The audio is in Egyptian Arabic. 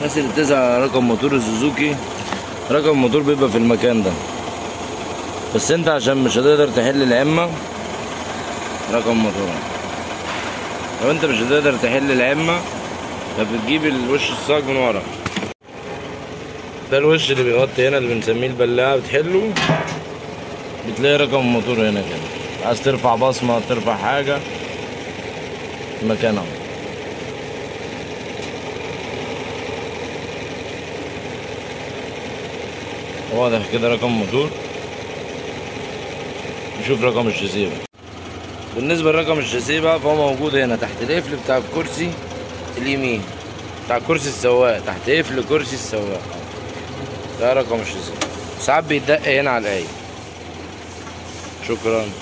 الناس اللي بتسأل على رقم موتور السوزوكي رقم الموتور بيبقى في المكان ده بس انت عشان مش هتقدر تحل العمة رقم موتور لو انت مش هتقدر تحل العمة فبتجيب الوش الصاج من ورا ده الوش اللي بيغطي هنا اللي بنسميه البلاعة بتحله بتلاقي رقم الموتور هنا كده عايز ترفع بصمة ترفع حاجة في مكانها واضح كده رقم موتور نشوف رقم الشاسيه بقى. بالنسبة لرقم الشاسيه بقى فهو موجود هنا تحت القفل بتاع الكرسي اليمين بتاع كرسي السواق تحت قفل كرسي السواق ده رقم الشاسيه ساعات بيتدق هنا على الآية شكرا